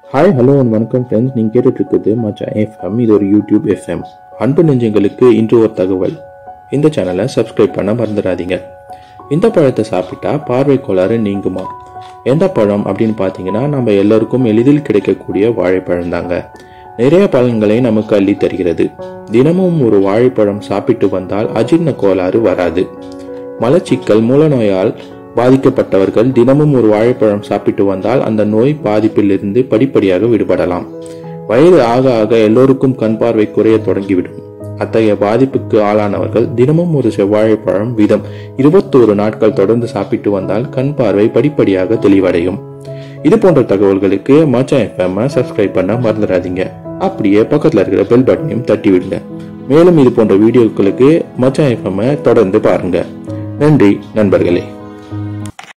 hi hello and வணக்கம் friends நீங்கள் கேட்டுட்டு இருக்குது மச்சான் எஃப்எம் இது ஒரு யூடியூப் எஃப்எம் அன்பு நெஞ்சங்களுக்கு இன்று ஒரு தகவல் இந்த சேனலை சப்ஸ்கிரைப் பண்ண மறந்துடாதீங்க இந்த பழத்தை சாப்பிட்டா பார்வை கோளாறு நீங்குமா எந்த பழம் அப்படின்னு பார்த்தீங்கன்னா நம்ம எல்லாருக்கும் எளிதில் கிடைக்கக்கூடிய வாழைப்பழம் தாங்க நிறைய பலன்களை நமக்கு அள்ளி தருகிறது தினமும் ஒரு வாழைப்பழம் சாப்பிட்டு வந்தால் அஜீர்ண கோளாறு வராது மலச்சிக்கல் மூலநோயால் பாதிக்கப்பட்டவர்கள் தினமும் ஒரு வாழைப்பழம் சாப்பிட்டு வந்தால் அந்த நோய் பாதிப்பிலிருந்து படிப்படியாக விடுபடலாம் வயது ஆக ஆக எல்லோருக்கும் கண் பார்வை குறைய தொடங்கிவிடும் அத்தகைய பாதிப்புக்கு ஆளானவர்கள் தினமும் ஒரு செவ்வாழைப்பழம் வீதம் இருபத்தோரு நாட்கள் தொடர்ந்து சாப்பிட்டு வந்தால் கண் பார்வை படிப்படியாக தெளிவடையும் இது போன்ற தகவல்களுக்கு மச்சான் எஃப்எம் சப்ஸ்கிரைப் பண்ண மறந்துடாதீங்க அப்படியே பக்கத்துல இருக்கிற பெல் பட்டனையும் தட்டி விடுங்க மேலும் இது போன்ற வீடியோக்களுக்கு மச்சான் எஃப்எம் தொடர்ந்து பாருங்க நன்றி நண்பர்களே